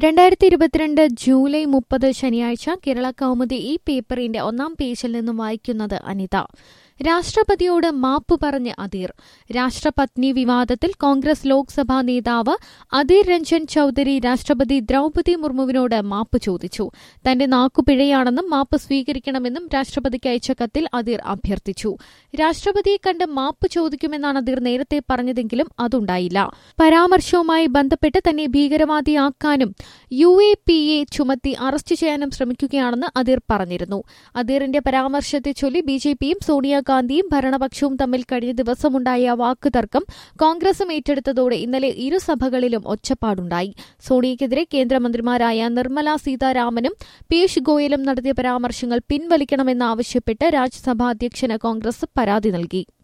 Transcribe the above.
രണ്ടായിരത്തി ഇരുപത്തിരണ്ട് ജൂലൈ മുപ്പത് ശനിയാഴ്ച കേരള കൗമുദി ഈ പേപ്പറിന്റെ ഒന്നാം പേജിൽ നിന്നും വായിക്കുന്നത് അനിത രാഷ്ട്രപതിയോട് മാപ്പ് പറഞ്ഞ് അദീർ രാഷ്ട്രപത്നി വിവാദത്തിൽ കോൺഗ്രസ് ലോക്സഭാ നേതാവ് അദീർ രഞ്ജൻ ചൌധരി രാഷ്ട്രപതി ദ്രൌപതി മുർമുവിനോട് മാപ്പ് ചോദിച്ചു തന്റെ നാക്കുപിഴയാണെന്നും മാപ്പ് സ്വീകരിക്കണമെന്നും രാഷ്ട്രപതിക്ക് അയച്ച കത്തിൽ അദീർ അഭ്യർത്ഥിച്ചു രാഷ്ട്രപതിയെ കണ്ട് മാപ്പ് ചോദിക്കുമെന്നാണ് അദീർ നേരത്തെ പറഞ്ഞതെങ്കിലും അതുണ്ടായില്ല പരാമർശവുമായി ബന്ധപ്പെട്ട് തന്നെ ഭീകരവാദിയാക്കാനും യു എ പി എ ചുമത്തി അറസ്റ്റ് ചെയ്യാനും ശ്രമിക്കുകയാണെന്ന് അദീർ പറഞ്ഞിരുന്നു അദീറിന്റെ പരാമർശത്തെ ചൊല്ലി ബി ജെ പിയും സോണിയാഗാന്ധിയും ഭരണപക്ഷവും തമ്മിൽ കഴിഞ്ഞ ദിവസമുണ്ടായ വാക്കുതർക്കം കോൺഗ്രസും ഏറ്റെടുത്തതോടെ ഇന്നലെ ഇരുസഭകളിലും ഒച്ചപ്പാടുണ്ടായി സോണിയയ്ക്കെതിരെ കേന്ദ്രമന്ത്രിമാരായ നിർമ്മല സീതാരാമനും പീയൂഷ് ഗോയലും നടത്തിയ പരാമർശങ്ങൾ പിൻവലിക്കണമെന്നാവശ്യപ്പെട്ട് രാജ്യസഭാ അധ്യക്ഷന് കോൺഗ്രസ് പരാതി നൽകി